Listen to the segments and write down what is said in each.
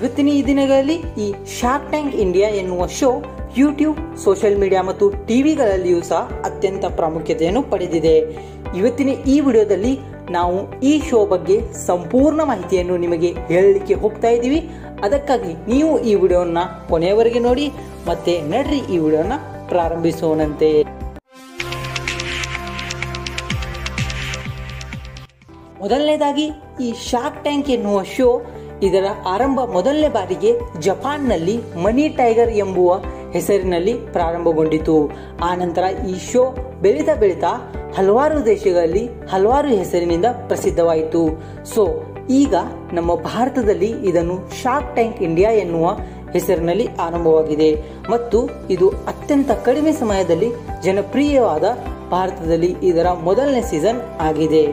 ಇವತ್ತಿನ ಈ ದಿನಗಳಲ್ಲಿ ಈ ಶಾರ್ಕ್ ಟ್ಯಾಂಕ್ ಇಂಡಿಯಾ ಎನ್ನುವ ಶೋ ಯೂಟ್ಯೂಬ್ ಸೋಷಿಯಲ್ ಮೀಡಿಯಾ ಮತ್ತು ಟಿವಿಗಳಲ್ಲಿಯೂ ಸಹ ಅತ್ಯಂತ ಪ್ರಾಮುಖ್ಯತೆಯನ್ನು ಪಡೆದಿದೆ ಇವತ್ತಿನ ಈ ವಿಡಿಯೋದಲ್ಲಿ ನಾವು ಈ ಶೋ ಬಗ್ಗೆ ಸಂಪೂರ್ಣ ಮಾಹಿತಿಯನ್ನು ನಿಮಗೆ ಹೇಳಲಿಕ್ಕೆ ಹೋಗ್ತಾ ಇದ್ದೀವಿ ಅದಕ್ಕಾಗಿ ನೀವು ಈ ವಿಡಿಯೋನ ಕೊನೆಯವರೆಗೆ ನೋಡಿ ಮತ್ತೆ ನಡ್ರಿ ಈ ವಿಡಿಯೋನ ಪ್ರಾರಂಭಿಸೋಣಂತೆ ಮೊದಲನೇದಾಗಿ ಈ ಶಾರ್ಕ್ ಟ್ಯಾಂಕ್ ಎನ್ನುವ ಶೋ ಇದರ ಆರಂಭ ಮೊದಲನೇ ಬಾರಿಗೆ ಜಪಾನ್ನಲ್ಲಿ ಮನಿ ಟೈಗರ್ ಎಂಬುವ ಹೆಸರಿನಲ್ಲಿ ಪ್ರಾರಂಭಗೊಂಡಿತು ಆನಂತರ ಈ ಶೋ ಬೆಳೀತಾ ಬೆಳೀತಾ ಹಲವಾರು ದೇಶಗಳಲ್ಲಿ ಹಲವಾರು ಹೆಸರಿನಿಂದ ಪ್ರಸಿದ್ಧವಾಯಿತು ಸೊ ಈಗ ನಮ್ಮ ಭಾರತದಲ್ಲಿ ಇದನ್ನು ಶಾರ್ಕ್ ಟ್ಯಾಂಕ್ ಇಂಡಿಯಾ ಎನ್ನುವ ಹೆಸರಿನಲ್ಲಿ ಆರಂಭವಾಗಿದೆ ಮತ್ತು ಇದು ಅತ್ಯಂತ ಕಡಿಮೆ ಸಮಯದಲ್ಲಿ ಜನಪ್ರಿಯವಾದ ಭಾರತದಲ್ಲಿ ಇದರ ಮೊದಲನೇ ಸೀಸನ್ ಆಗಿದೆ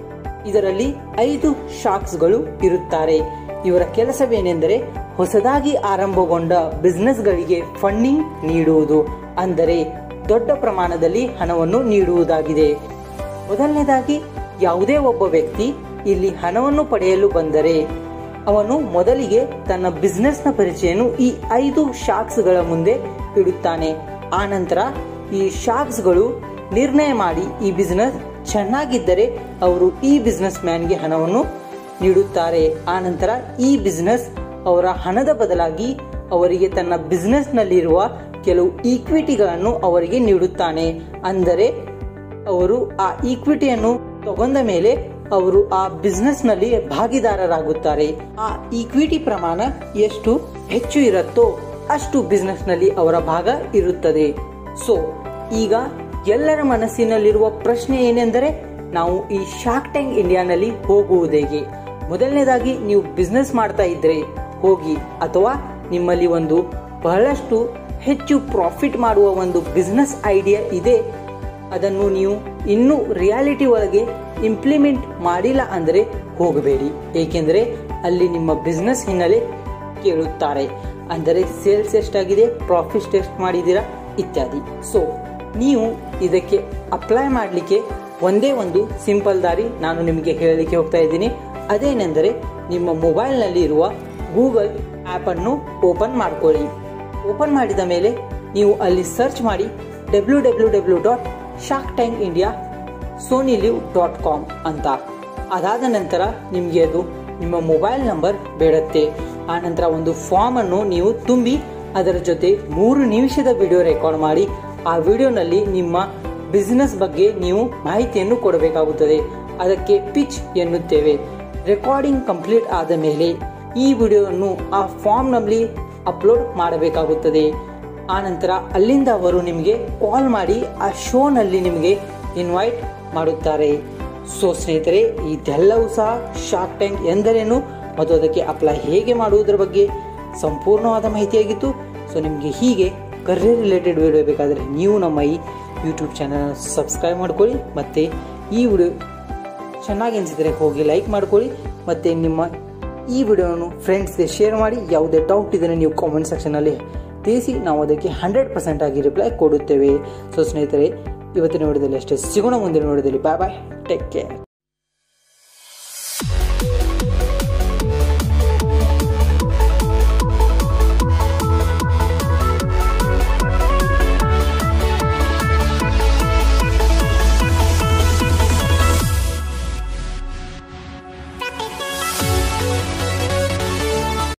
ಇದರಲ್ಲಿ ಐದು ಶಾರ್ಕ್ಸ್ಗಳು ಇರುತ್ತಾರೆ ಇವರ ಕೆಲಸವೇನೆಂದರೆ ಹೊಸದಾಗಿ ಆರಂಭಗೊಂಡ ಬಿಸ್ನೆಸ್ಗಳಿಗೆ ಫಂಡಿಂಗ್ ನೀಡುವುದು ಅಂದರೆ ದೊಡ್ಡ ಪ್ರಮಾಣದಲ್ಲಿ ಹಣವನ್ನು ನೀಡುವುದಾಗಿದೆ ಮೊದಲನೇದಾಗಿ ಯಾವುದೇ ಒಬ್ಬ ವ್ಯಕ್ತಿ ಇಲ್ಲಿ ಹಣವನ್ನು ಪಡೆಯಲು ಬಂದರೆ ಅವನು ಮೊದಲಿಗೆ ತನ್ನ ಬಿಸ್ನೆಸ್ನ ಪರಿಚಯನು ಈ ಐದು ಶಾರ್ಕ್ಸ್ಗಳ ಮುಂದೆ ಇಡುತ್ತಾನೆ ಆನಂತರ ಈ ಶಾರ್ಕ್ಸ್ಗಳು ನಿರ್ಣಯ ಮಾಡಿ ಈ ಬಿಸ್ನೆಸ್ ಚೆನ್ನಾಗಿದ್ದರೆ ಅವರು ಈ ಬಿಸ್ನೆಸ್ ಮ್ಯಾನ್ಗೆ ಹಣವನ್ನು ನೀಡುತ್ತಾರೆ ಆನಂತರ ಈ ಬಿಸ್ನೆಸ್ ಅವರ ಹಣದ ಬದಲಾಗಿ ಅವರಿಗೆ ತನ್ನ ಬಿಸ್ನೆಸ್ನಲ್ಲಿರುವ ಕೆಲವು ಈಕ್ವಿಟಿಗಳನ್ನು ಅವರಿಗೆ ನೀಡುತ್ತಾನೆ ಅಂದರೆ ಅವರು ಆ ಈಕ್ವಿಟಿಯನ್ನು ತಗೊಂಡ ಮೇಲೆ ಅವರು ಆ ಬಿಸ್ನೆಸ್ನಲ್ಲಿ ಭಾಗಿದಾರರಾಗುತ್ತಾರೆ ಆ ಈಕ್ವಿಟಿ ಪ್ರಮಾಣ ಎಷ್ಟು ಹೆಚ್ಚು ಇರುತ್ತೋ ಅಷ್ಟು ಬಿಸ್ನೆಸ್ನಲ್ಲಿ ಅವರ ಭಾಗ ಇರುತ್ತದೆ ಸೊ ಈಗ ಎಲ್ಲರ ಮನಸ್ಸಿನಲ್ಲಿರುವ ಪ್ರಶ್ನೆ ಏನೆಂದರೆ ನಾವು ಈ ಶಾರ್ಕ್ ಟ್ಯಾಂಕ್ ಇಂಡಿಯಾನಲ್ಲಿ ಹೋಗುವುದೇಗೆ ಮೊದಲನೇದಾಗಿ ನೀವು ಬಿಸ್ನೆಸ್ ಮಾಡ್ತಾ ಇದ್ರೆ ಹೋಗಿ ಅಥವಾ ನಿಮ್ಮಲ್ಲಿ ಒಂದು ಬಹಳಷ್ಟು ಹೆಚ್ಚು ಪ್ರಾಫಿಟ್ ಮಾಡುವ ಒಂದು ಬಿಸ್ನೆಸ್ ಐಡಿಯಾ ಇದೆ ಅದನ್ನು ನೀವು ಇನ್ನೂ ರಿಯಾಲಿಟಿ ಒಳಗೆ ಇಂಪ್ಲಿಮೆಂಟ್ ಮಾಡಿಲ್ಲ ಅಂದರೆ ಹೋಗಬೇಡಿ ಏಕೆಂದರೆ ಅಲ್ಲಿ ನಿಮ್ಮ ಬಿಸ್ನೆಸ್ ಹಿನ್ನೆಲೆ ಕೇಳುತ್ತಾರೆ ಅಂದರೆ ಸೇಲ್ಸ್ ಎಷ್ಟಾಗಿದೆ ಪ್ರಾಫಿಟ್ ಎಷ್ಟು ಮಾಡಿದ್ದೀರಾ ಇತ್ಯಾದಿ ಸೊ ನೀವು ಇದಕ್ಕೆ ಅಪ್ಲೈ ಮಾಡಲಿಕ್ಕೆ ಒಂದೇ ಒಂದು ಸಿಂಪಲ್ ದಾರಿ ನಾನು ನಿಮಗೆ ಹೇಳಲಿಕ್ಕೆ ಹೋಗ್ತಾ ಇದ್ದೀನಿ ಅದೇನೆಂದರೆ ನಿಮ್ಮ ಮೊಬೈಲ್ನಲ್ಲಿ ಇರುವ ಗೂಗಲ್ ಆ್ಯಪನ್ನು ಓಪನ್ ಮಾಡ್ಕೊಳ್ಳಿ ಓಪನ್ ಮಾಡಿದ ಮೇಲೆ ನೀವು ಅಲ್ಲಿ ಸರ್ಚ್ ಮಾಡಿ W W W dot Shark Tank India Sony LIV dot com ಅಂತ ಅದಾದ ನಂತರ ನಿಮಗೆ ಅದು ನಿಮ್ಮ ಮೊಬೈಲ್ ನಂಬರ್ ಬೇಡುತ್ತೆ ಆ ನಂತರ ಒಂದು ಫಾರ್ಮ್ ಅನ್ನು ನೀವು ತುಂಬಿ ಅದರ ಜೊತೆ ಮೂರು ನಿಮಿಷದ ವಿಡಿಯೋ ರೆಕಾರ್ಡ್ ಮಾಡಿ ಆ ವಿಡಿಯೋನಲ್ಲಿ ನಿಮ್ಮ ಬಿಸ್ನೆಸ್ ಬಗ್ಗೆ ನೀವು ಮಾಹಿತಿಯನ್ನು ಕೊಡಬೇಕಾಗುತ್ತದೆ ಅದಕ್ಕೆ ಪಿಚ್ ಎನ್ನುತ್ತೇವೆ ರೆಕಾರ್ಡಿಂಗ್ ಕಂಪ್ಲೀಟ್ ಆದ ಮೇಲೆ ಈ ವಿಡಿಯೋವನ್ನು ಆ ಫಾರ್ಮ್ನಲ್ಲಿ ಅಪ್ಲೋಡ್ ಮಾಡಬೇಕಾಗುತ್ತದೆ ಆನಂತರ ಅಲ್ಲಿಂದ ಅವರು ನಿಮಗೆ ಕಾಲ್ ಮಾಡಿ ಆ ಶೋನಲ್ಲಿ ನಿಮಗೆ ಇನ್ವೈಟ್ ಮಾಡುತ್ತಾರೆ ಸೊ ಸ್ನೇಹಿತರೆ ಇದೆಲ್ಲವೂ ಸಹ ಶಾರ್ಕ್ ಟ್ಯಾಂಕ್ ಎಂದರೇನು ಮತ್ತು ಅದಕ್ಕೆ ಅಪ್ಲೈ ಹೇಗೆ ಮಾಡುವುದರ ಬಗ್ಗೆ ಸಂಪೂರ್ಣವಾದ ಮಾಹಿತಿಯಾಗಿತ್ತು ಸೊ ನಿಮಗೆ ಹೀಗೆ ಕರಿಯರ್ ರಿಲೇಟೆಡ್ ವಿಡಿಯೋ ಬೇಕಾದರೆ ನೀವು ನಮ್ಮ ಈ ಯೂಟ್ಯೂಬ್ ಚಾನಲ್ ಸಬ್ಸ್ಕ್ರೈಬ್ ಮಾಡ್ಕೊಳ್ಳಿ ಮತ್ತು ಈ ವಿಡಿಯೋ ಚೆನ್ನಾಗಿ ಅನಿಸಿದರೆ ಹೋಗಿ ಲೈಕ್ ಮಾಡ್ಕೊಳ್ಳಿ ಮತ್ತು ನಿಮ್ಮ ಈ ವಿಡಿಯೋನು ಫ್ರೆಂಡ್ಸ್ಗೆ ಶೇರ್ ಮಾಡಿ ಯಾವುದೇ ಡೌಟ್ ಇದ್ದರೆ ನೀವು ಕಾಮೆಂಟ್ ಸೆಕ್ಷನಲ್ಲಿ ತಿಳಿಸಿ ನಾವು ಅದಕ್ಕೆ ಹಂಡ್ರೆಡ್ ಪರ್ಸೆಂಟ್ ಆಗಿ ರಿಪ್ಲೈ ಕೊಡುತ್ತೇವೆ ಸೊ ಸ್ನೇಹಿತರೆ ಇವತ್ತಿನ ವಿಡಿಯೋದಲ್ಲಿ ಅಷ್ಟೇ ಸಿಗೋಣ ಮುಂದಿನ ವಿಡಿಯೋದಲ್ಲಿ ಬಾಯ್ ಬಾಯ್ ಟೇಕ್ ಕೇರ್